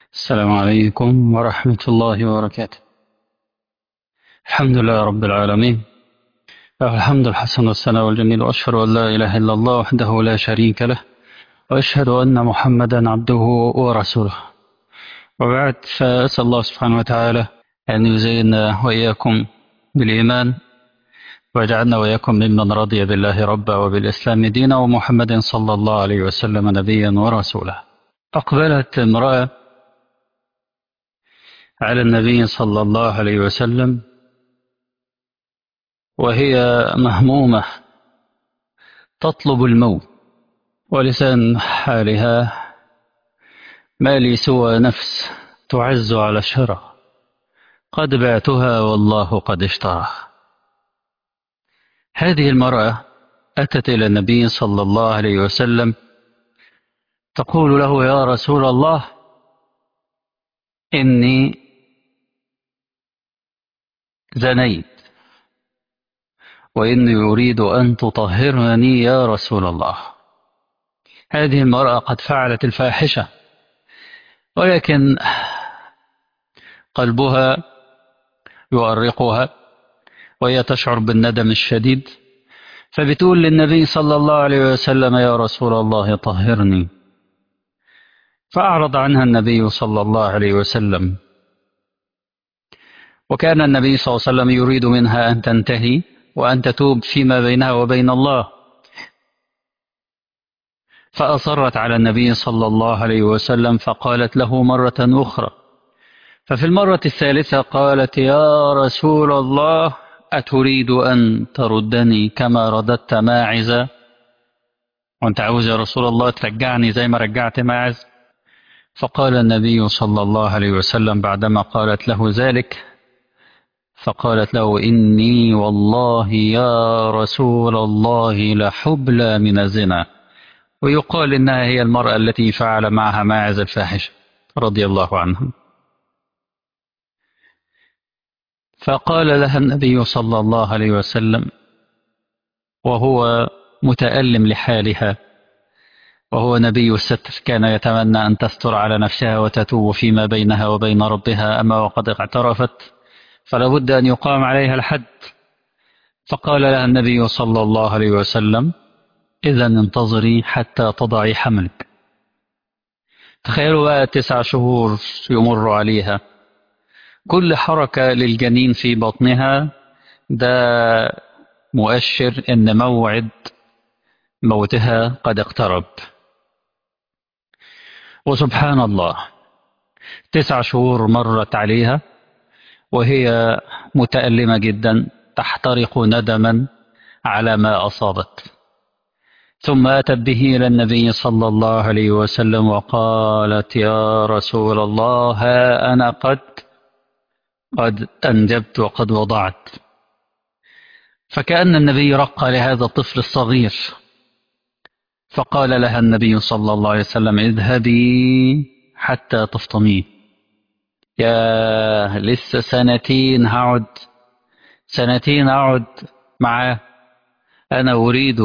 السلام عليكم ورحمة الله وبركاته الحمد لله رب العالمين له الحمد الحسن والثناء والجميل وأشهد أن لا إله إلا الله وحده لا شريك له وأشهد أن محمدا عبده ورسوله وبعد فأسأل الله سبحانه وتعالى أن يزيننا وإياكم بالإيمان ويجعلنا وإياكم ممن رضي بالله ربا وبالإسلام دينا ومحمد صلى الله عليه وسلم نبيا ورسولا أقبلت امرأة على النبي صلى الله عليه وسلم وهي مهمومة تطلب الموت ولسان حالها ما لي سوى نفس تعز على شرى قد بعتها والله قد اشترى هذه المرأة أتت إلى النبي صلى الله عليه وسلم تقول له يا رسول الله إني زنيت وإني أريد أن تطهرني يا رسول الله هذه المرأة قد فعلت الفاحشة ولكن قلبها يؤرقها وهي تشعر بالندم الشديد فبتقول للنبي صلى الله عليه وسلم يا رسول الله طهرني فأعرض عنها النبي صلى الله عليه وسلم وكان النبي صلى الله عليه وسلم يريد منها أن تنتهي وأن تتوب فيما بينها وبين الله فأصرت على النبي صلى الله عليه وسلم فقالت له مرة أخرى ففي المرة الثالثة قالت يا رسول الله أتريد أن تردني كما رددت ماعزة وأنت عاوز يا رسول الله ترجعني زي ما رجعت ماعز فقال النبي صلى الله عليه وسلم بعدما قالت له ذلك فقالت له إني والله يا رسول الله لحبلى من الزنا ويقال إنها هي المرأة التي فعل معها ماعز الفاحشة رضي الله عنها فقال لها النبي صلى الله عليه وسلم وهو متألم لحالها وهو نبي الستر كان يتمنى أن تستر على نفسها وتتوب فيما بينها وبين ربها أما وقد اعترفت فلا بد أن يقام عليها الحد فقال لها النبي صلى الله عليه وسلم إذا انتظري حتى تضعي حملك تخيلوا بقى تسع شهور يمر عليها كل حركة للجنين في بطنها ده مؤشر إن موعد موتها قد اقترب وسبحان الله تسع شهور مرت عليها وهي متألمة جدا تحترق ندما على ما أصابت ثم أتت به إلى النبي صلى الله عليه وسلم وقالت يا رسول الله ها أنا قد قد أنجبت وقد وضعت فكأن النبي رقى لهذا الطفل الصغير فقال لها النبي صلى الله عليه وسلم اذهبي حتى تفطميه يا لسه سنتين هقعد سنتين أقعد معاه أنا أريد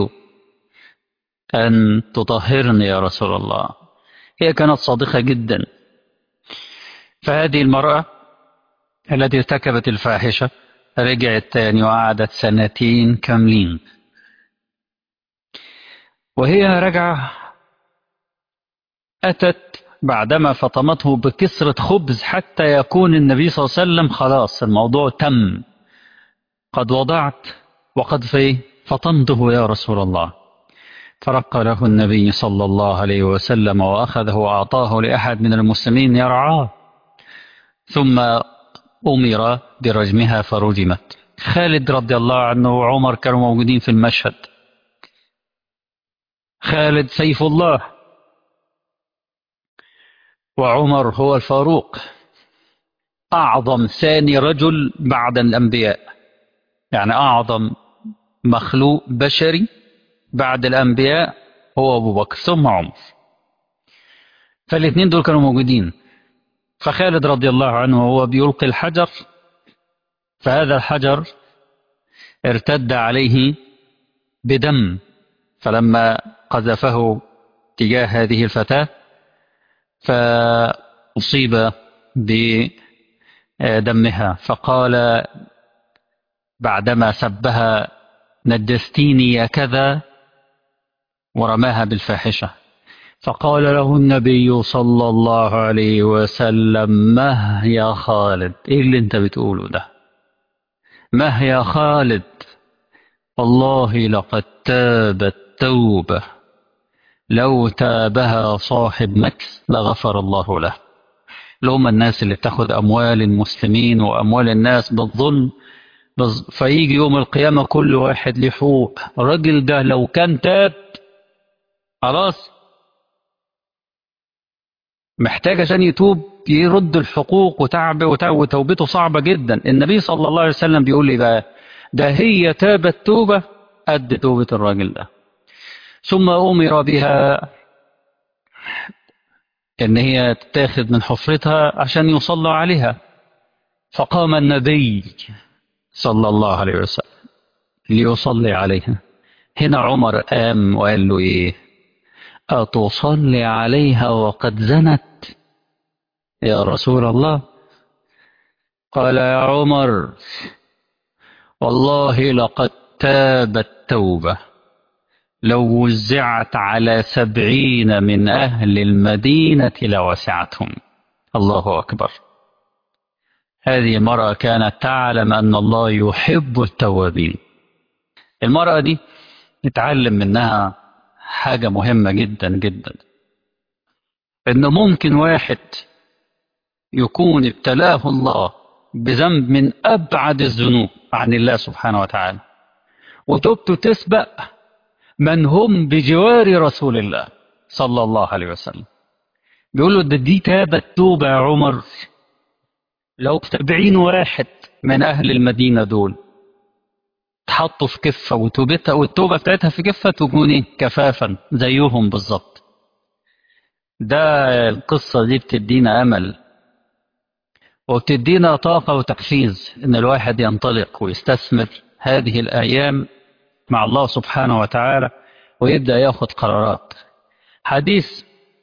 أن تطهرني يا رسول الله هي كانت صادقة جدا فهذه المرأة التي ارتكبت الفاحشة رجعت تاني وقعدت سنتين كاملين وهي رجعة أتت بعدما فطمته بكسرة خبز حتى يكون النبي صلى الله عليه وسلم خلاص الموضوع تم قد وضعت وقد في فطمته يا رسول الله فرق له النبي صلى الله عليه وسلم وأخذه وأعطاه لأحد من المسلمين يرعاه ثم أمر برجمها فرجمت خالد رضي الله عنه وعمر كانوا موجودين في المشهد خالد سيف الله وعمر هو الفاروق أعظم ثاني رجل بعد الأنبياء يعني أعظم مخلوق بشري بعد الأنبياء هو أبو بكر ثم عمر فالاثنين دول كانوا موجودين فخالد رضي الله عنه وهو بيلقي الحجر فهذا الحجر ارتد عليه بدم فلما قذفه تجاه هذه الفتاة أصيب بدمها فقال بعدما سبها نجستيني يا كذا ورماها بالفاحشة فقال له النبي صلى الله عليه وسلم مه يا خالد ايه اللي انت بتقوله ده مه يا خالد والله لقد تابت توبة لو تابها صاحب مكس لغفر الله له لهم الناس اللي بتاخد أموال المسلمين وأموال الناس بالظلم فيجي يوم القيامة كل واحد له حقوق الراجل ده لو كان تاب خلاص محتاج عشان يتوب يرد الحقوق وتعب وتوبته صعبة جدا النبي صلى الله عليه وسلم بيقول لي بقى ده هي تابت توبة قد توبة الراجل ده ثم أمر بها إن هي تتاخذ من حفرتها عشان يصلى عليها فقام النبي صلى الله عليه وسلم ليصلي عليها هنا عمر قام وقال له إيه أتصلي عليها وقد زنت يا رسول الله قال يا عمر والله لقد تابت توبة لو وزعت على سبعين من أهل المدينة لوسعتهم الله أكبر هذه المرأة كانت تعلم أن الله يحب التوابين المرأة دي نتعلم منها حاجة مهمة جدا جدا إن ممكن واحد يكون ابتلاه الله بذنب من أبعد الذنوب عن الله سبحانه وتعالى وتوبته تسبق من هم بجوار رسول الله صلى الله عليه وسلم بيقول له ده دي تابت توبة يا عمر لو سبعين واحد من أهل المدينة دول تحطوا في كفة وتوبتها والتوبة بتاعتها في كفة تكون ايه كفافا زيهم بالظبط ده القصة دي بتدينا أمل وبتدينا طاقة وتحفيز إن الواحد ينطلق ويستثمر هذه الأيام مع الله سبحانه وتعالى ويبدأ ياخد قرارات حديث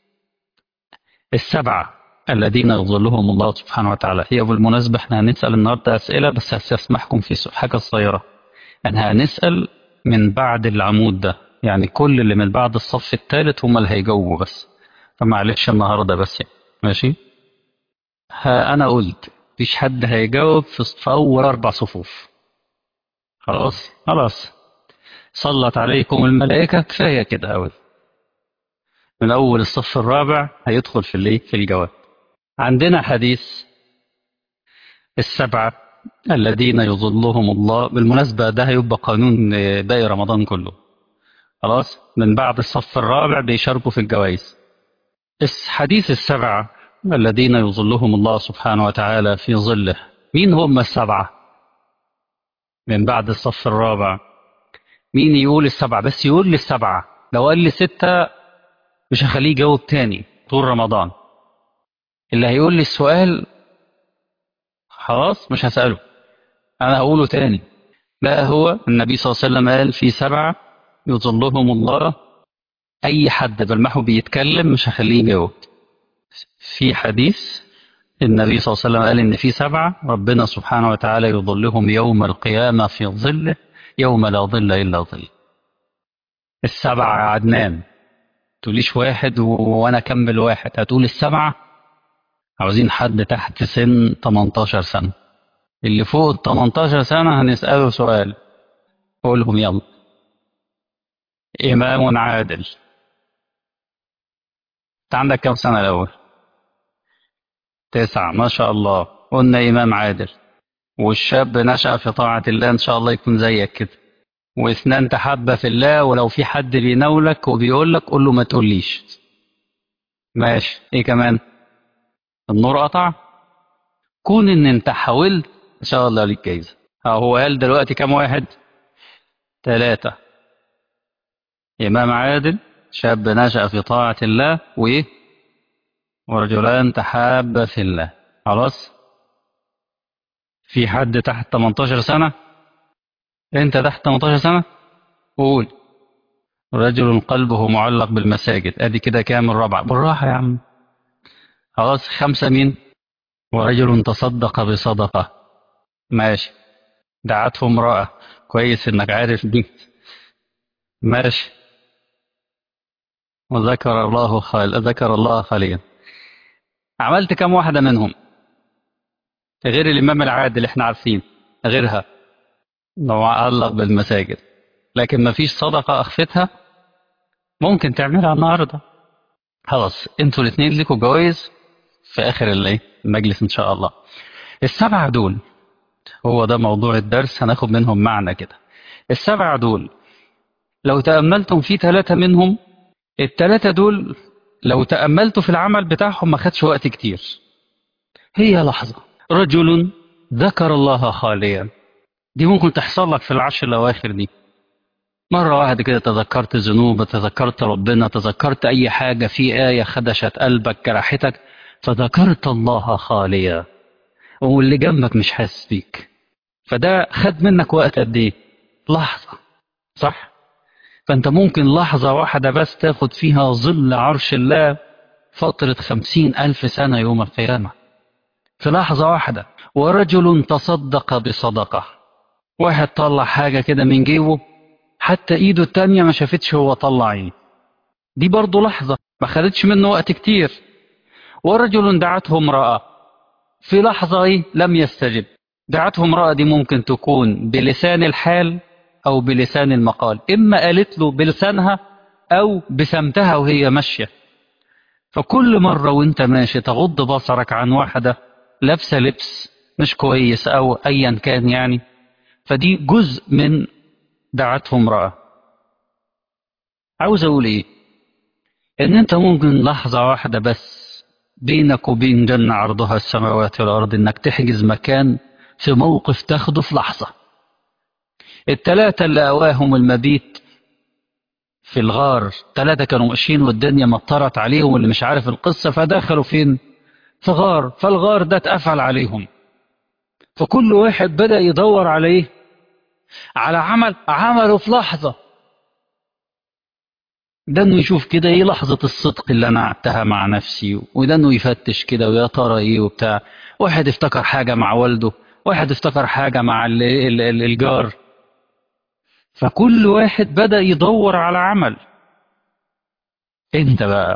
السبعة الذين يظلهم الله سبحانه وتعالى هي بالمناسبة احنا هنسأل النهاردة أسئلة بس هستسمحكم في حاجة صغيرة أنا هنسأل من بعد العمود ده يعني كل اللي من بعد الصف الثالث هم اللي هيجاوبوا بس فمعلش النهاردة بس يعني. ماشي ها أنا قلت مفيش حد هيجاوب في أول أربع صفوف خلاص خلاص صلت عليكم الملائكة كفاية كده أول من أول الصف الرابع هيدخل في الايه في الجواب عندنا حديث السبعة الذين يظلهم الله بالمناسبة ده هيبقى قانون باقي رمضان كله خلاص من بعد الصف الرابع بيشاركوا في الجوائز حديث السبعة الذين يظلهم الله سبحانه وتعالى في ظله مين هم السبعة من بعد الصف الرابع مين يقول السبعة بس يقول لي السبعة لو قال لي ستة مش هخليه يجاوب تاني طول رمضان اللي هيقول لي السؤال خلاص مش هسأله أنا هقوله تاني لا هو النبي صلى الله عليه وسلم قال في سبعة يظلهم الله أي حد بلمحه بيتكلم مش هخليه يجاوب في حديث النبي صلى الله عليه وسلم قال إن في سبعة ربنا سبحانه وتعالى يظلهم يوم القيامة في ظله يوم لا ظل إلا ظل السبعة يا عدنان تقوليش واحد وأنا أكمل واحد هتقول السبعة عاوزين حد تحت سن 18 سنة اللي فوق ال 18 سنة هنسأله سؤال قولهم يلا إمام عادل أنت عندك كم سنة الأول؟ تسعة ما شاء الله قلنا إمام عادل والشاب نشأ في طاعة الله إن شاء الله يكون زيك كده واثنان تحبة في الله ولو في حد بيناولك وبيقول لك قول له ما تقوليش ماشي ايه كمان النور قطع كون ان انت حاولت ان شاء الله ليك جايزة هو قال دلوقتي كام واحد ثلاثة إمام عادل شاب نشأ في طاعة الله وإيه ورجلان تحابا في الله خلاص في حد تحت 18 سنة انت تحت 18 سنة قول رجل قلبه معلق بالمساجد ادي كده كام الرابعة بالراحة يا عم خلاص خمسة مين ورجل تصدق بصدقة ماشي دعته امرأة كويس انك عارف دي ماشي وذكر الله خال ذكر الله خاليا عملت كم واحدة منهم غير الإمام العادل اللي احنا عارفين غيرها لو علق بالمساجد لكن ما فيش صدقة أخفتها ممكن تعملها النهاردة خلاص انتوا الاثنين ليكوا جوائز في آخر الايه المجلس إن شاء الله السبعة دول هو ده موضوع الدرس هناخد منهم معنى كده السبعة دول لو تأملتم في ثلاثة منهم الثلاثة دول لو تأملتوا في العمل بتاعهم ما خدش وقت كتير هي لحظة رجل ذكر الله خاليا دي ممكن تحصل لك في العشر الأواخر دي مرة واحدة كده تذكرت ذنوب تذكرت ربنا تذكرت أي حاجة في آية خدشت قلبك جرحتك فذكرت الله خاليا واللي جنبك مش حاسس بيك فده خد منك وقت قد ايه لحظة صح فانت ممكن لحظة واحدة بس تاخد فيها ظل عرش الله فترة خمسين ألف سنة يوم القيامة في لحظة واحدة ورجل تصدق بصدقة واحد طلع حاجة كده من جيبه حتى ايده التانية ما شافتش هو طلع ايه دي برضه لحظة ما خدتش منه وقت كتير ورجل دعته امرأة في لحظة ايه لم يستجب دعته امرأة دي ممكن تكون بلسان الحال أو بلسان المقال إما قالت له بلسانها أو بسمتها وهي ماشية فكل مرة وانت ماشي تغض بصرك عن واحدة لابسة لبس مش كويس أو أيا كان يعني فدي جزء من دعته امرأة عاوز أقول إيه إن أنت ممكن لحظة واحدة بس بينك وبين جنة عرضها السماوات والأرض إنك تحجز مكان في موقف تاخده في لحظة التلاتة اللي أواهم المبيت في الغار ثلاثة كانوا ماشيين والدنيا مطرت عليهم واللي مش عارف القصة فدخلوا فين في غار فالغار ده اتقفل عليهم فكل واحد بدأ يدور عليه على عمل عمله في لحظة ده انه يشوف كده ايه لحظة الصدق اللي انا قعدتها مع نفسي وده انه يفتش كده ويا ترى ايه وبتاع واحد افتكر حاجة مع والده واحد افتكر حاجة مع ال ال ال الجار فكل واحد بدأ يدور على عمل انت بقى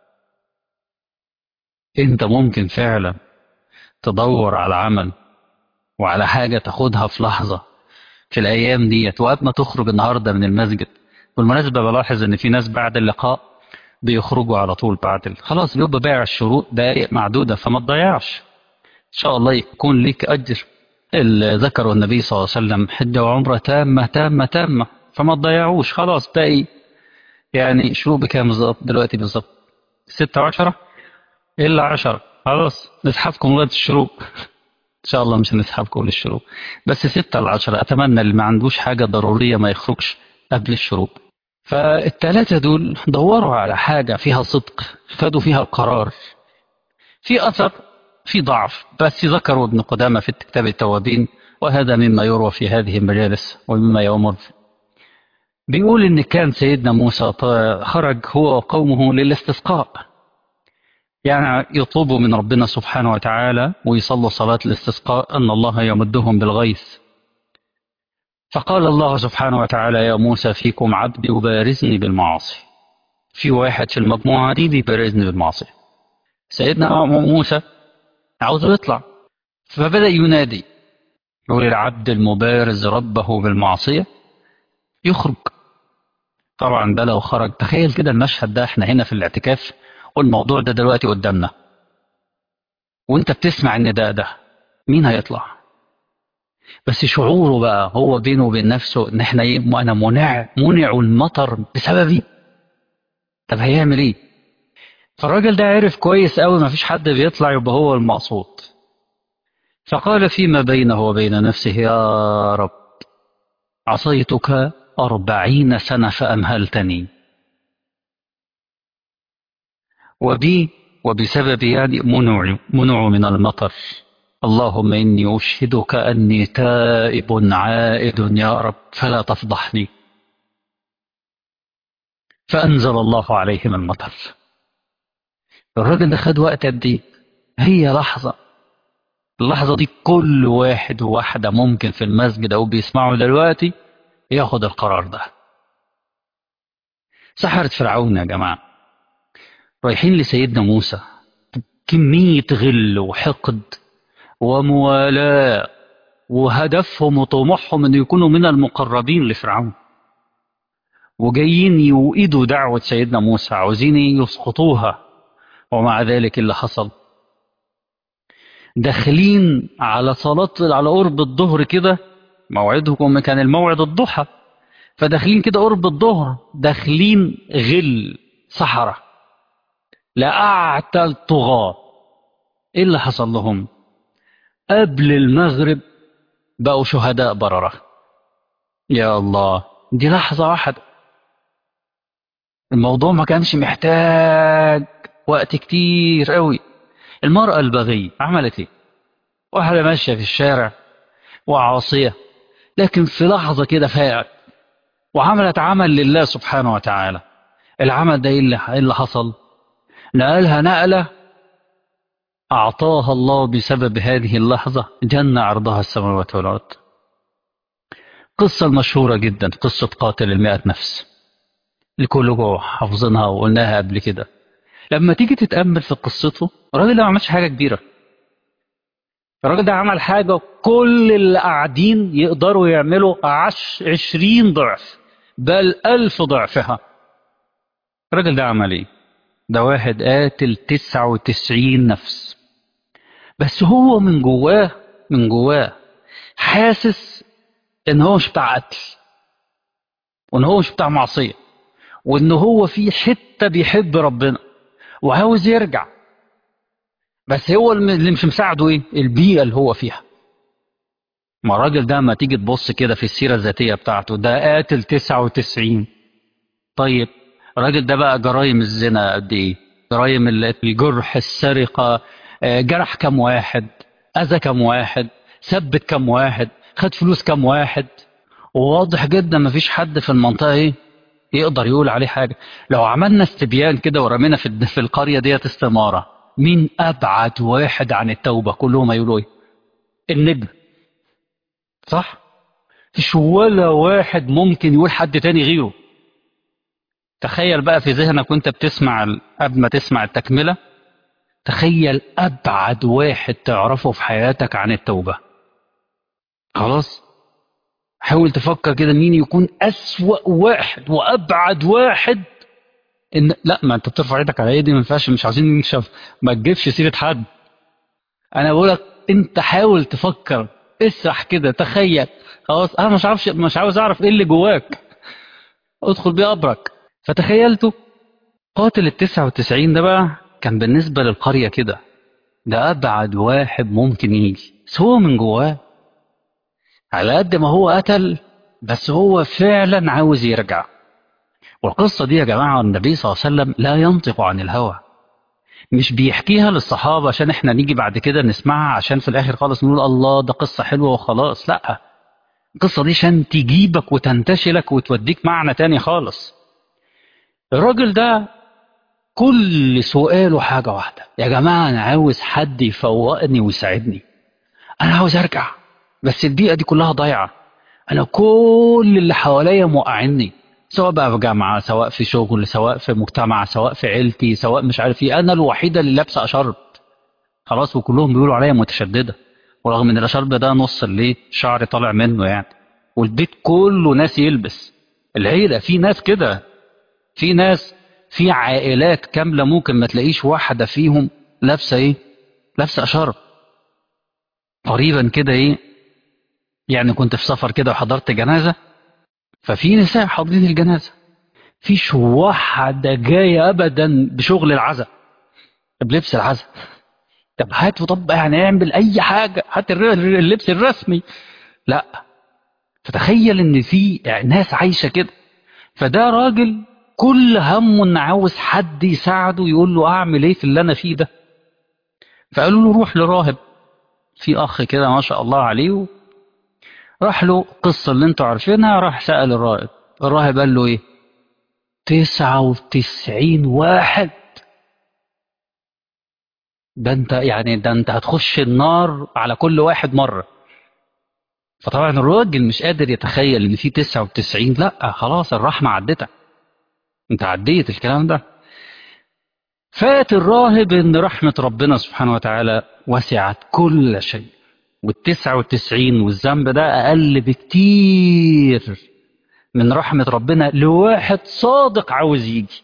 انت ممكن فعلا تدور على عمل وعلى حاجة تاخدها في لحظة في الأيام ديت وقت ما تخرج النهاردة من المسجد بالمناسبة بلاحظ إن في ناس بعد اللقاء بيخرجوا على طول بعد ال... خلاص بيبقى بايع الشروط دقائق معدودة فما تضيعش إن شاء الله يكون ليك أجر اللي ذكره النبي صلى الله عليه وسلم حجة وعمرة تامة تامة تامة فما تضيعوش خلاص باقي يعني شروط بكام بالظبط دلوقتي بالظبط ستة وعشرة إلا عشرة خلاص نسحبكم لغاية الشروق إن شاء الله مش هنسحبكم للشروق بس ستة لعشرة أتمنى اللي ما عندوش حاجة ضرورية ما يخرجش قبل الشروق فالتلاتة دول دوروا على حاجة فيها صدق خدوا فيها القرار في أثر في ضعف بس ذكروا ابن قدامة في كتاب التوابين وهذا مما يروى في هذه المجالس ومما يمر بيقول إن كان سيدنا موسى خرج هو وقومه للاستسقاء يعني يطلبوا من ربنا سبحانه وتعالى ويصلوا صلاة الاستسقاء أن الله يمدهم بالغيث فقال الله سبحانه وتعالى يا موسى فيكم عبد يبارزني بالمعاصي في واحد في المجموعة دي بيبارزني بالمعاصي سيدنا موسى عاوزه يطلع فبدأ ينادي يقول العبد المبارز ربه بالمعصية يخرج طبعا ده لو خرج تخيل كده المشهد ده احنا هنا في الاعتكاف والموضوع ده دلوقتي قدامنا وانت بتسمع ان ده ده مين هيطلع بس شعوره بقى هو بينه وبين نفسه ان احنا ايه انا منع منع المطر بسببي طب هيعمل ايه فالراجل ده عرف كويس قوي ما فيش حد بيطلع يبقى هو المقصود فقال فيما بينه وبين نفسه يا رب عصيتك أربعين سنة فأمهلتني وبي وبسبب يعني منع منع من المطر اللهم إني أشهدك أني تائب عائد يا رب فلا تفضحني فأنزل الله عليهم المطر الراجل ده خد وقت قد ايه هي لحظة اللحظة دي كل واحد وواحدة ممكن في المسجد أو بيسمعوا دلوقتي ياخد القرار ده سحرة فرعون يا جماعة رايحين لسيدنا موسى كمية غل وحقد وموالاة وهدفهم وطموحهم أن يكونوا من المقربين لفرعون وجايين يوئدوا دعوة سيدنا موسى عاوزين يسقطوها ومع ذلك اللي حصل داخلين على صلاة على قرب الظهر كده موعدكم كان الموعد الضحى فداخلين كده قرب الظهر داخلين غل صحراء لأعتى الطغاة ايه اللي حصل لهم قبل المغرب بقوا شهداء بررة يا الله دي لحظة واحدة الموضوع ما كانش محتاج وقت كتير قوي المرأة البغية عملت ايه واحدة ماشية في الشارع وعاصية لكن في لحظة كده فاقت وعملت عمل لله سبحانه وتعالى العمل ده ايه اللي, إيه اللي حصل نقلها نقلة أعطاها الله بسبب هذه اللحظة جنة عرضها السماوات والأرض قصة المشهورة جدا قصة قاتل المئة نفس اللي كلكم حافظينها وقلناها قبل كده لما تيجي تتأمل في قصته الراجل ده ما عملش حاجة كبيرة الراجل ده عمل حاجة كل اللي قاعدين يقدروا يعملوا عش عشرين ضعف بل ألف ضعفها الراجل ده عمل ايه ده واحد قاتل تسعة وتسعين نفس بس هو من جواه من جواه حاسس ان هو مش بتاع قتل وان هو مش بتاع معصية وان هو في حتة بيحب ربنا وعاوز يرجع بس هو اللي مش مساعده ايه البيئة اللي هو فيها ما الراجل ده ما تيجي تبص كده في السيرة الذاتية بتاعته ده قاتل 99 طيب الراجل ده بقى جرايم الزنا قد ايه جرايم الجرح السرقة جرح كم واحد أذى كم واحد ثبت كم واحد خد فلوس كم واحد وواضح جدا ما فيش حد في المنطقة ايه يقدر يقول عليه حاجة لو عملنا استبيان كده ورمينا في في القرية ديت استمارة مين أبعد واحد عن التوبة كلهم هيقولوا ايه النجم صح مفيش ولا واحد ممكن يقول حد تاني غيره تخيل بقى في ذهنك وانت بتسمع قبل ما تسمع التكملة تخيل أبعد واحد تعرفه في حياتك عن التوبة خلاص حاول تفكر كده مين يكون أسوأ واحد وأبعد واحد إن لا ما أنت بترفع ايدك على ايدي ما ينفعش مش عاوزين نشوف ما تجيبش سيرة حد أنا بقول لك أنت حاول تفكر اسرح كده تخيل خلاص أنا مش عارفش مش عاوز أعرف إيه اللي جواك ادخل بيه قبرك فتخيلته قاتل التسعة وتسعين ده بقى كان بالنسبة للقرية كده ده أبعد واحد ممكن يجي بس هو من جواه على قد ما هو قتل بس هو فعلا عاوز يرجع والقصة دي يا جماعة النبي صلى الله عليه وسلم لا ينطق عن الهوى مش بيحكيها للصحابة عشان احنا نيجي بعد كده نسمعها عشان في الآخر خالص نقول الله ده قصة حلوة وخلاص لا القصة دي عشان تجيبك وتنتشلك وتوديك معنى تاني خالص الراجل ده كل سؤاله حاجة واحدة يا جماعة أنا عاوز حد يفوقني ويساعدني أنا عاوز أرجع بس البيئة دي كلها ضايعة أنا كل اللي حواليا موقعني سواء بقى في جامعة سواء في شغل سواء في مجتمع سواء في عيلتي سواء مش عارف ايه أنا الوحيدة اللي لابسة أشرب خلاص وكلهم بيقولوا عليا متشددة ورغم إن الأشرب ده نص اللي شعري طالع منه يعني والبيت كله ناس يلبس العيلة في ناس كده في ناس في عائلات كاملة ممكن ما تلاقيش واحدة فيهم لابسة ايه لابسة أشرب قريبا كده ايه يعني كنت في سفر كده وحضرت جنازة ففي نساء حاضرين الجنازة فيش واحدة جاية أبدا بشغل العزاء بلبس العزاء طب هاتوا طب يعني اعمل أي حاجة هات اللبس الرسمي لا فتخيل إن في ناس عايشة كده فده راجل كل همه إن عاوز حد يساعده يقول له أعمل إيه في اللي أنا فيه ده فقالوا له روح لراهب في أخ كده ما شاء الله عليه راح له القصة اللي انتوا عارفينها راح سأل الراهب الراهب قال له ايه تسعة وتسعين واحد ده انت يعني ده انت هتخش النار على كل واحد مرة فطبعا الراجل مش قادر يتخيل ان في 99 لا خلاص الرحمة عدتك انت عديت الكلام ده فات الراهب ان رحمة ربنا سبحانه وتعالى وسعت كل شيء والتسعة والتسعين والذنب ده اقل بكتير من رحمة ربنا لواحد صادق عاوز يجي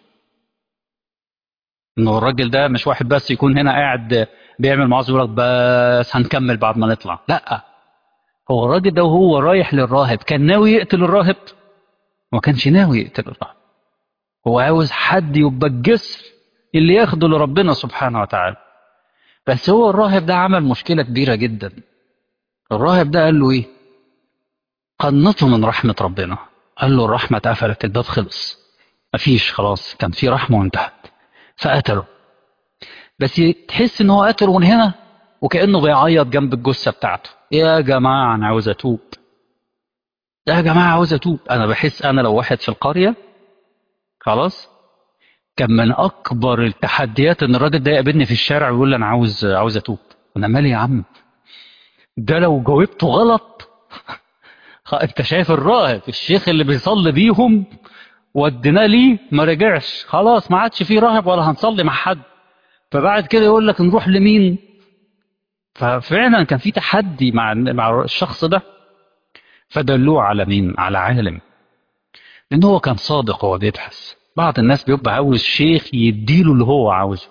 انه الراجل ده مش واحد بس يكون هنا قاعد بيعمل معاذ يقول لك بس هنكمل بعد ما نطلع لا هو الراجل ده وهو رايح للراهب كان ناوي يقتل الراهب ما كانش ناوي يقتل الراهب هو عاوز حد يبقى الجسر اللي ياخده لربنا سبحانه وتعالى بس هو الراهب ده عمل مشكلة كبيرة جدا الراهب ده قال له ايه قنطه من رحمة ربنا قال له الرحمة اتقفلت الباب خلص مفيش خلاص كان في رحمة وانتهت فقتله بس تحس ان هو قتله من هنا وكأنه بيعيط جنب الجثة بتاعته يا جماعة أنا عاوز أتوب يا جماعة عاوز أتوب أنا بحس أنا لو واحد في القرية خلاص كان من أكبر التحديات إن الراجل ده يقابلني في الشارع ويقول لي أنا عاوز عاوز أتوب أنا مالي يا عم ده لو جاوبته غلط أنت شايف الراهب الشيخ اللي بيصلي بيهم وديناه ليه ما رجعش خلاص ما عادش فيه راهب ولا هنصلي مع حد فبعد كده يقول لك نروح لمين ففعلا كان في تحدي مع مع الشخص ده فدلوه على مين على عالم لان هو كان صادق وهو بيبحث بعض الناس بيبقى عاوز شيخ يديله اللي هو عاوزه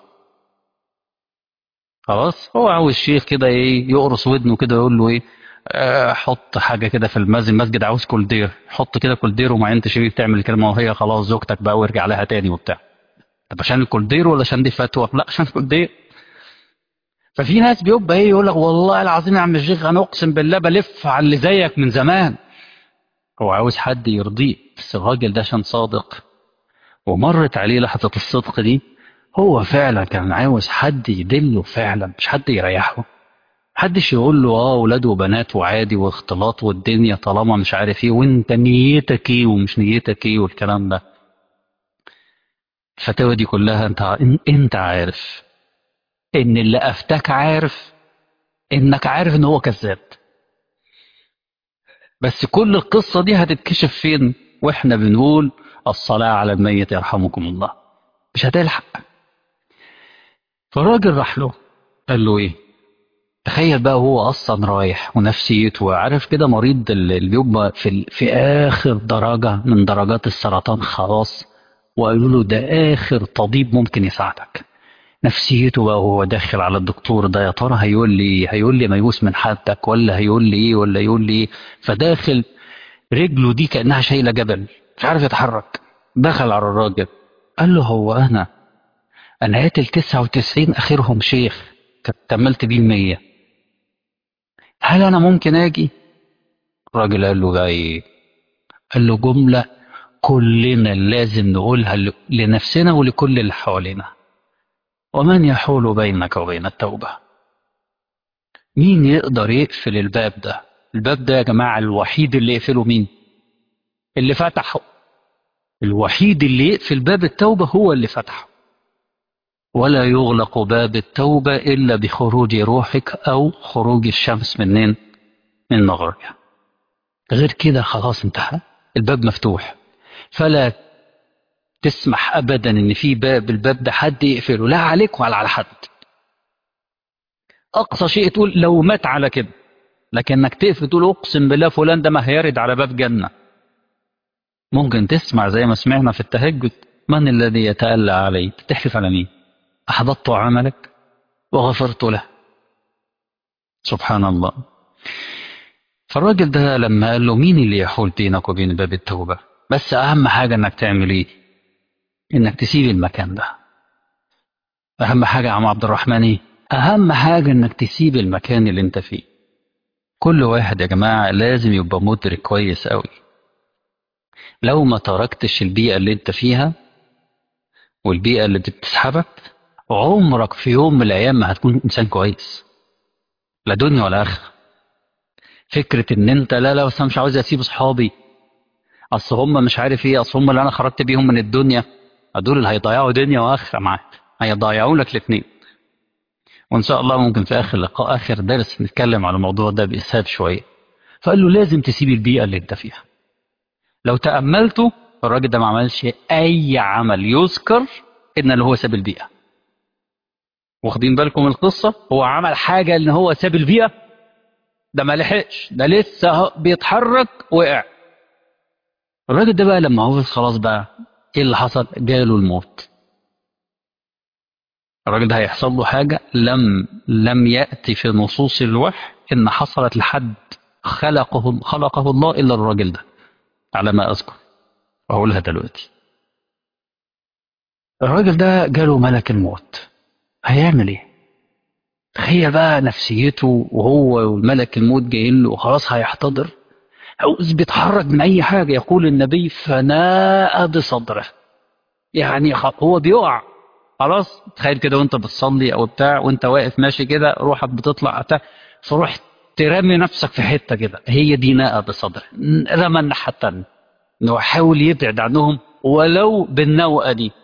خلاص هو عاوز شيخ كده ايه يقرص ودنه كده يقول له ايه آه حط حاجه كده في المسجد المسجد عاوز كولدير حط كده كولدير وما انت شريك تعمل الكلمه وهي خلاص زوجتك بقى وارجع لها تاني وبتاع طب عشان الكولدير ولا عشان دي فتوى لا عشان الكولدير ففي ناس بيبقى ايه يقول لك والله العظيم يا عم الشيخ انا اقسم بالله بلف على اللي زيك من زمان هو عاوز حد يرضيه بس الراجل ده عشان صادق ومرت عليه لحظة الصدق دي هو فعلا كان عاوز حد يدله فعلا مش حد يريحه محدش يقول له اه ولاد وبنات وعادي واختلاط والدنيا طالما مش عارف ايه وانت نيتك ايه ومش نيتك ايه والكلام ده الفتاوى دي كلها انت انت عارف ان اللي افتاك عارف انك عارف ان هو كذاب بس كل القصه دي هتتكشف فين واحنا بنقول الصلاه على الميت يرحمكم الله مش هتلحق فالراجل راح له قال له ايه تخيل بقى هو اصلا رايح ونفسيته عارف كده مريض اللي بيبقى في في اخر درجه من درجات السرطان خلاص وقالوا له ده اخر طبيب ممكن يساعدك نفسيته بقى وهو داخل على الدكتور ده يا ترى هيقول لي هيقول لي ميؤوس من حالتك ولا هيقول لي ايه ولا يقول لي ايه فداخل رجله دي كانها شايله جبل مش عارف يتحرك دخل على الراجل قال له هو انا انا قاتل 99 اخرهم شيخ كملت بيه المية هل انا ممكن اجي الراجل قال له بقى ايه قال له جمله كلنا لازم نقولها لنفسنا ولكل اللي حوالينا ومن يحول بينك وبين التوبة مين يقدر يقفل الباب ده الباب ده يا جماعة الوحيد اللي يقفله مين اللي فتحه الوحيد اللي يقفل باب التوبة هو اللي فتحه ولا يغلق باب التوبة إلا بخروج روحك أو خروج الشمس منين من مغربها غير كده خلاص انتهى الباب مفتوح فلا تسمح ابدا ان في باب الباب ده حد يقفله لا عليك ولا على حد اقصى شيء تقول لو مات على كده لكنك تقفل تقول اقسم بالله فلان ده ما هيرد على باب جنه ممكن تسمع زي ما سمعنا في التهجد من الذي يتألى علي تحلف على مين أحبطت عملك وغفرت له سبحان الله فالراجل ده لما قال له مين اللي يحول بينك وبين باب التوبة بس أهم حاجة إنك تعمل إيه انك تسيب المكان ده اهم حاجة يا عم عبد الرحمن ايه اهم حاجة انك تسيب المكان اللي انت فيه كل واحد يا جماعة لازم يبقى مدرك كويس قوي لو ما تركتش البيئة اللي انت فيها والبيئة اللي بتسحبك عمرك في يوم من الايام ما هتكون انسان كويس لا دنيا ولا اخره فكرة ان انت لا لا بس انا مش عاوز اسيب اصحابي اصل هم مش عارف ايه اصل هم اللي انا خرجت بيهم من الدنيا دول اللي هيضيعوا دنيا واخره معاك هيضيعوا لك الاثنين وإن شاء الله ممكن في آخر لقاء آخر درس نتكلم على الموضوع ده بإسهاب شوية فقال له لازم تسيب البيئة اللي أنت فيها لو تأملته الراجل ده ما عملش أي عمل يذكر إن اللي هو ساب البيئة واخدين بالكم القصة هو عمل حاجة إن هو ساب البيئة ده ما لحقش ده لسه بيتحرك وقع الراجل ده بقى لما هو خلاص بقى ايه اللي حصل جاله الموت الراجل ده هيحصل له حاجة لم لم يأتي في نصوص الوحي إن حصلت لحد خلقه خلقه الله إلا الراجل ده على ما أذكر وأقولها دلوقتي الراجل ده جاله ملك الموت هيعمل ايه تخيل بقى نفسيته وهو والملك الموت جايين له وخلاص هيحتضر عاوز بيتحرك من اي حاجه يقول النبي فناء بصدره يعني هو بيقع خلاص تخيل كده وانت بتصلي او بتاع وانت واقف ماشي كده روحك بتطلع بتاع فروح ترمي نفسك في حته كده هي دي ناء بصدره رمى الناحيه الثانيه انه حاول يبعد عنهم ولو بالنوءه دي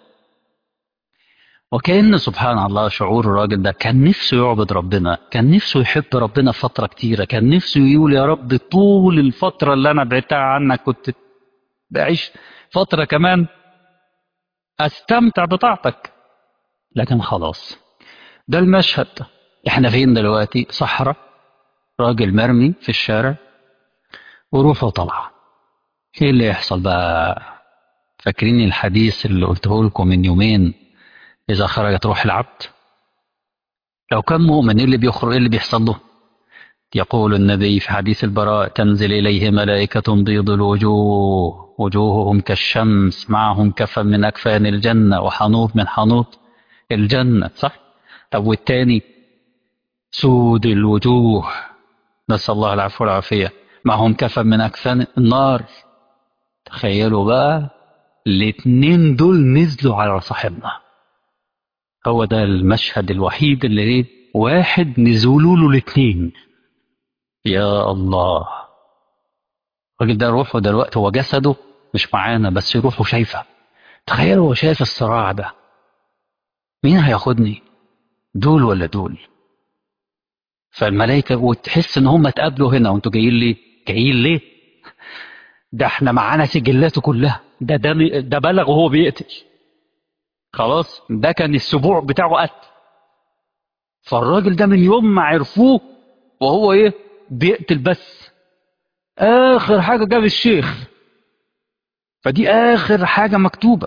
وكأن سبحان الله شعور الراجل ده كان نفسه يعبد ربنا كان نفسه يحب ربنا فترة كتيرة كان نفسه يقول يا رب طول الفترة اللي أنا بعدتها عنك كنت بعيش فترة كمان أستمتع بطاعتك لكن خلاص ده المشهد احنا فين دلوقتي صحراء راجل مرمي في الشارع وروحه طالعة ايه اللي يحصل بقى فاكرين الحديث اللي قلته لكم من يومين إذا خرجت روح العبد لو كان مؤمن إيه اللي بيخرج إيه اللي بيحصل له يقول النبي في حديث البراء تنزل إليه ملائكة بيض الوجوه وجوههم كالشمس معهم كفن من أكفان الجنة وحنوط من حنوط الجنة صح طب والتاني سود الوجوه نسأل الله العفو والعافية معهم كفن من أكفان النار تخيلوا بقى الاتنين دول نزلوا على صاحبنا هو ده المشهد الوحيد اللي ايه واحد نزولوا له الاثنين يا الله الراجل ده روحه دلوقتي هو جسده مش معانا بس روحه شايفه تخيل هو شايف الصراع ده مين هياخدني دول ولا دول فالملائكة وتحس ان هم اتقابلوا هنا وانتوا جايين ليه جايين ليه ده احنا معانا سجلاته كلها ده ده ده بلغ وهو بيقتل خلاص ده كان السبوع بتاعه قتل فالراجل ده من يوم ما عرفوه وهو ايه بيقتل بس اخر حاجه جاب الشيخ فدي اخر حاجه مكتوبه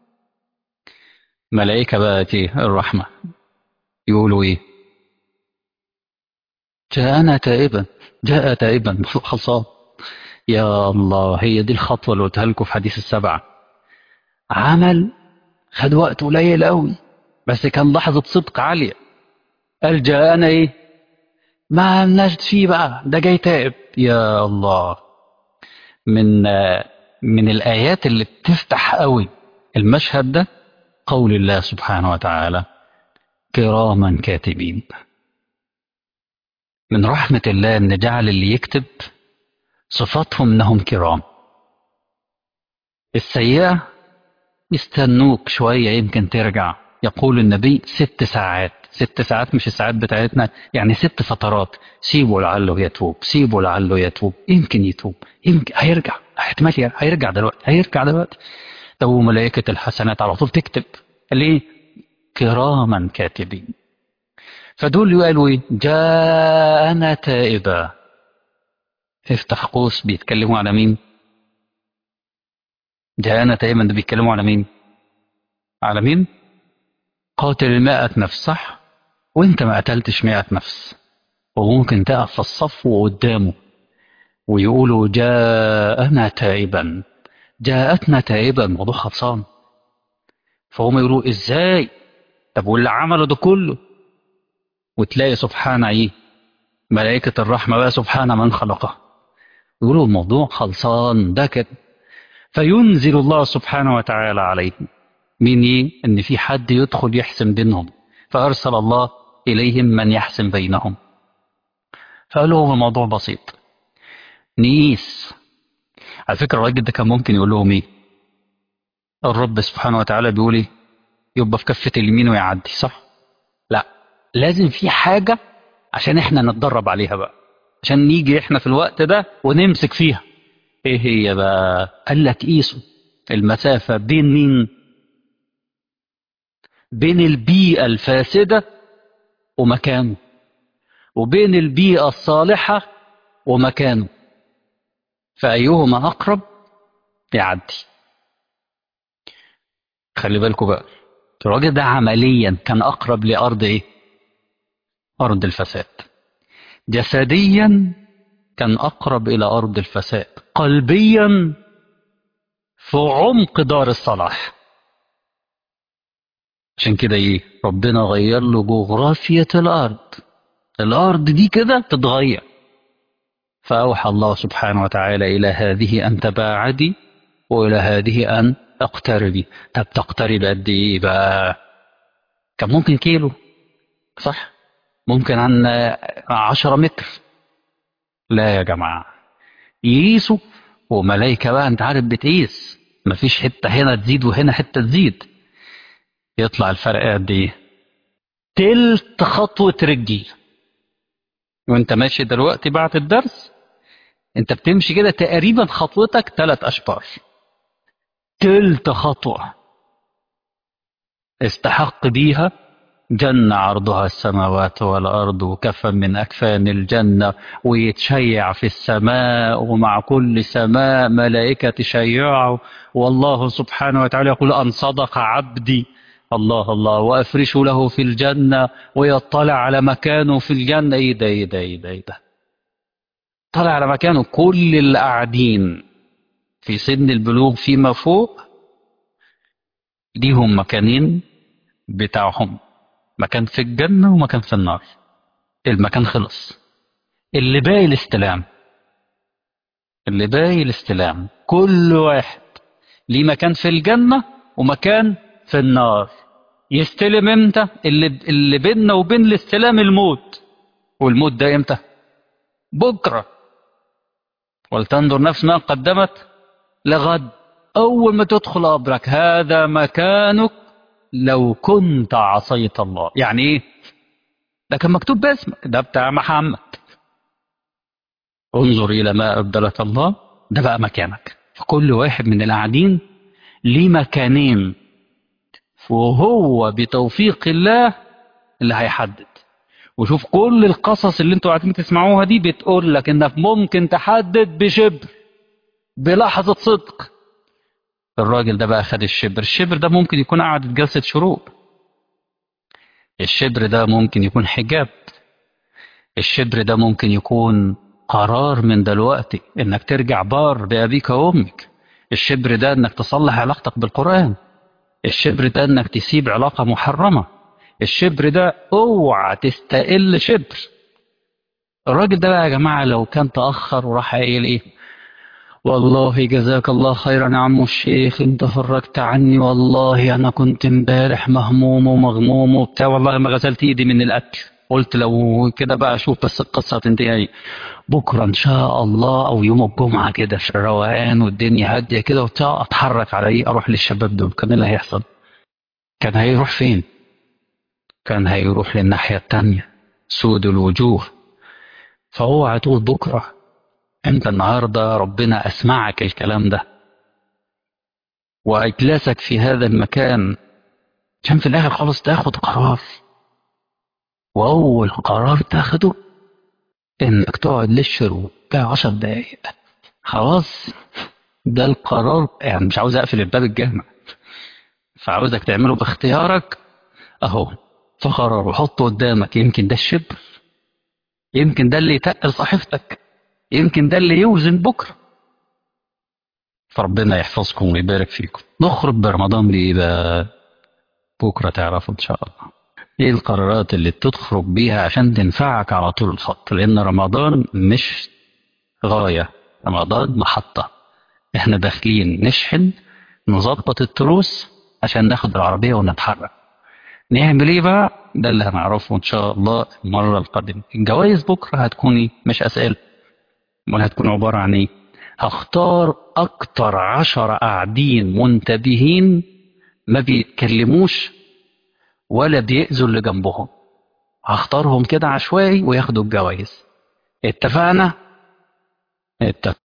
ملائكه بقى ايه الرحمه يقولوا ايه جاءنا تائبا جاء تائبا خلصان يا الله هي دي الخطوه اللي قلتها لكم في حديث السبعه عمل خد وقت قليل قوي بس كان لحظة صدق عالية قال جاءنا ايه ما نجد فيه بقى ده جاي تائب يا الله من من الآيات اللي بتفتح قوي المشهد ده قول الله سبحانه وتعالى كراما كاتبين من رحمة الله أن جعل اللي يكتب صفاتهم أنهم كرام السيئة يستنوك شوية يمكن ترجع يقول النبي ست ساعات ست ساعات مش الساعات بتاعتنا يعني ست فترات سيبوا لعله يتوب سيبوا لعله يتوب يمكن يتوب يمكن هيرجع احتمال هيرجع دلوقتي هيرجع دلوقتي تو ملائكة الحسنات على طول تكتب ليه كراما كاتبين فدول قالوا ايه جاءنا تائبا افتح قوس بيتكلموا على مين جاءنا تقريبا ده بيتكلموا على مين؟ على مين؟ قاتل المائة نفس صح؟ وانت ما قتلتش مائة نفس وممكن تقف في الصف وقدامه ويقولوا جاءنا تائبا جاءتنا تائبا الموضوع خلصان فهم يقولوا ازاي؟ طب واللي عمله ده كله وتلاقي سبحان ايه؟ ملائكة الرحمة بقى سبحان من خلقه يقولوا الموضوع خلصان ده كده فينزل الله سبحانه وتعالى عليهم من ايه ان في حد يدخل يحسم بينهم فارسل الله اليهم من يحسم بينهم فقالوا هو الموضوع بسيط نقيس على فكره الراجل ده كان ممكن يقول لهم ايه الرب سبحانه وتعالى بيقول ايه يبقى في كفه اليمين ويعدي صح لا لازم في حاجة عشان احنا نتدرب عليها بقى عشان نيجي احنا في الوقت ده ونمسك فيها ايه هي بقى قال لك قيسوا المسافة بين مين بين البيئة الفاسدة ومكانه وبين البيئة الصالحة ومكانه فأيهما أقرب يعدي خلي بالكم بقى الراجل ده عمليا كان أقرب لأرض إيه؟ أرض الفساد جسديا كان أقرب إلى أرض الفساد قلبيا في عمق دار الصلاح عشان كده إيه؟ ربنا غير له جغرافية الأرض الأرض دي كده تتغير فأوحى الله سبحانه وتعالى إلى هذه أن تباعدي وإلى هذه أن اقتربي طب تقترب قد إيه بقى كان ممكن كيلو صح ممكن عن عشرة متر لا يا جماعة يقيسوا وملايكة بقى أنت عارف بتقيس مفيش حتة هنا تزيد وهنا حتة تزيد يطلع الفرق قد إيه تلت خطوة رجل وانت ماشي دلوقتي بعد الدرس انت بتمشي كده تقريبا خطوتك ثلاث اشبار تلت خطوة استحق بيها جنة عرضها السماوات والأرض وكفى من أكفان الجنة ويتشيع في السماء ومع كل سماء ملائكة تشيعه والله سبحانه وتعالى يقول أن صدق عبدي الله الله وأفرش له في الجنة ويطلع على مكانه في الجنة إيه ده إيه ده إيه ده, إيه ده. طلع على مكانه كل اللي قاعدين في سن البلوغ فيما فوق ليهم مكانين بتاعهم مكان في الجنة ومكان في النار المكان خلص اللي باقي الاستلام اللي باقي الاستلام كل واحد ليه مكان في الجنة ومكان في النار يستلم امتى اللي اللي بيننا وبين الاستلام الموت والموت ده امتى بكره ولتنظر نفس ما قدمت لغد اول ما تدخل قبرك هذا مكانك لو كنت عصيت الله يعني ايه ده كان مكتوب باسمك ده بتاع محمد انظر الى ما ابدلك الله ده بقى مكانك فكل واحد من القاعدين ليه مكانين وهو بتوفيق الله اللي هيحدد وشوف كل القصص اللي انتوا قاعدين تسمعوها دي بتقول لك انك ممكن تحدد بشبر بلحظة صدق الراجل ده بقى خد الشبر الشبر ده ممكن يكون قعدة جلسة شروق الشبر ده ممكن يكون حجاب الشبر ده ممكن يكون قرار من دلوقتي انك ترجع بار بأبيك وأمك الشبر ده انك تصلح علاقتك بالقرآن الشبر ده انك تسيب علاقة محرمة الشبر ده اوعى تستقل شبر الراجل ده بقى يا جماعة لو كان تأخر وراح قايل ايه والله جزاك الله خيرا يا عم الشيخ انت فرجت عني والله انا كنت امبارح مهموم ومغموم وبتاع والله ما غسلت ايدي من الاكل قلت لو كده بقى اشوف بس القصه هتنتهي ايه بكره ان شاء الله او يوم الجمعه كده في الروقان والدنيا هاديه كده وبتاع اتحرك على ايه اروح للشباب دول كان اللي هيحصل كان هيروح فين كان هيروح للناحيه التانيه سود الوجوه فهو هتقول بكره انت النهارده ربنا اسمعك الكلام ده واجلسك في هذا المكان عشان في الاخر خالص تاخد قرار واول قرار تاخده انك تقعد للشروق بتاع عشر دقايق خلاص ده القرار يعني مش عاوز اقفل الباب الجامع فعاوزك تعمله باختيارك اهو فقرار وحطه قدامك يمكن ده الشبر يمكن ده اللي يتقل صحيفتك يمكن ده اللي يوزن بكره فربنا يحفظكم ويبارك فيكم نخرج برمضان لإيه بقى بكرة تعرفوا إن شاء الله إيه القرارات اللي تخرج بيها عشان تنفعك على طول الخط لأن رمضان مش غاية رمضان محطة إحنا داخلين نشحن نظبط التروس عشان ناخد العربية ونتحرك نعمل ايه بقى ده اللي هنعرفه ان شاء الله المرة القادمة الجوائز بكرة هتكون ايه مش اسئلة امال هتكون عبارة عن ايه هختار اكتر عشرة قاعدين منتبهين ما بيتكلموش ولا بيأذوا اللي جنبهم هختارهم كده عشوائي وياخدوا الجوائز اتفقنا اتفقنا